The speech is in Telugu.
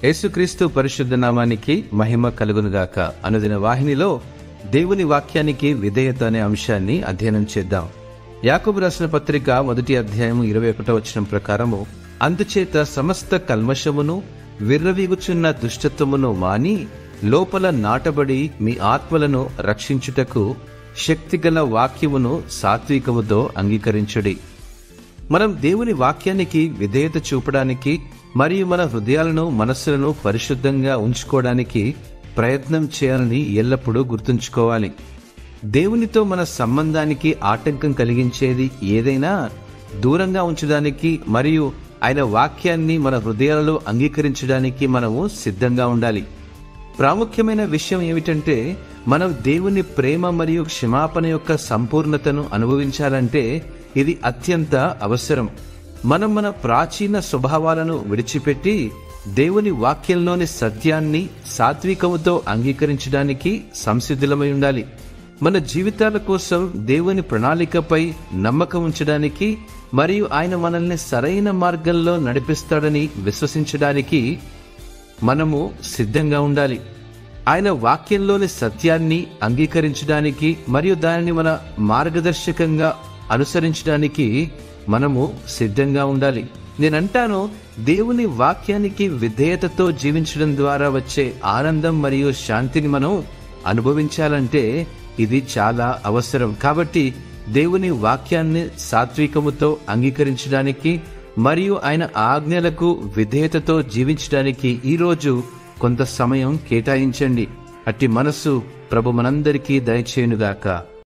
యేసుక్రీస్తు పరిశుద్ధ నామానికి మహిమ కలుగునుగాక అనుదిన వాహినిలో దేవుని వాక్యానికి విధేయత అనే అంశాన్ని అధ్యయనం చేద్దాం యాకబు రాసిన పత్రిక మొదటి అధ్యాయం ఇరవై ఒకటో వచనం ప్రకారము అందుచేత సమస్త కల్మషమును విర్రవీగుచున్న దుష్టత్వమును మాని లోపల నాటబడి మీ ఆత్మలను రక్షించుటకు శక్తిగల వాక్యమును సాత్వికముతో అంగీకరించుడి మనం దేవుని వాక్యానికి విధేయత చూపడానికి మరియు మన హృదయాలను మనస్సులను పరిశుద్ధంగా ఉంచుకోవడానికి ప్రయత్నం చేయాలని ఎల్లప్పుడూ గుర్తుంచుకోవాలి దేవునితో మన సంబంధానికి ఆటంకం కలిగించేది ఏదైనా దూరంగా ఉంచడానికి మరియు ఆయన వాక్యాన్ని మన హృదయాలలో అంగీకరించడానికి మనము సిద్ధంగా ఉండాలి ప్రాముఖ్యమైన విషయం ఏమిటంటే మనం దేవుని ప్రేమ మరియు క్షమాపణ యొక్క సంపూర్ణతను అనుభవించాలంటే ఇది అత్యంత అవసరం మనం మన ప్రాచీన స్వభావాలను విడిచిపెట్టి దేవుని వాక్యంలోని సత్యాన్ని సాత్వికముతో అంగీకరించడానికి సంసిద్ధులమై ఉండాలి మన జీవితాల కోసం దేవుని ప్రణాళికపై నమ్మకం ఉంచడానికి మరియు ఆయన మనల్ని సరైన మార్గంలో నడిపిస్తాడని విశ్వసించడానికి మనము సిద్ధంగా ఉండాలి ఆయన వాక్యంలోని సత్యాన్ని అంగీకరించడానికి మరియు దానిని మన మార్గదర్శకంగా అనుసరించడానికి మనము సిద్ధంగా ఉండాలి నేనంటాను దేవుని వాక్యానికి విధేయతతో జీవించడం ద్వారా వచ్చే ఆనందం మరియు శాంతిని మనం అనుభవించాలంటే ఇది చాలా అవసరం కాబట్టి దేవుని వాక్యాన్ని సాత్వికముతో అంగీకరించడానికి మరియు ఆయన ఆజ్ఞలకు విధేయతతో జీవించడానికి ఈరోజు కొంత సమయం కేటాయించండి అట్టి మనస్సు ప్రభు మనందరికీ దయచేయునుగాక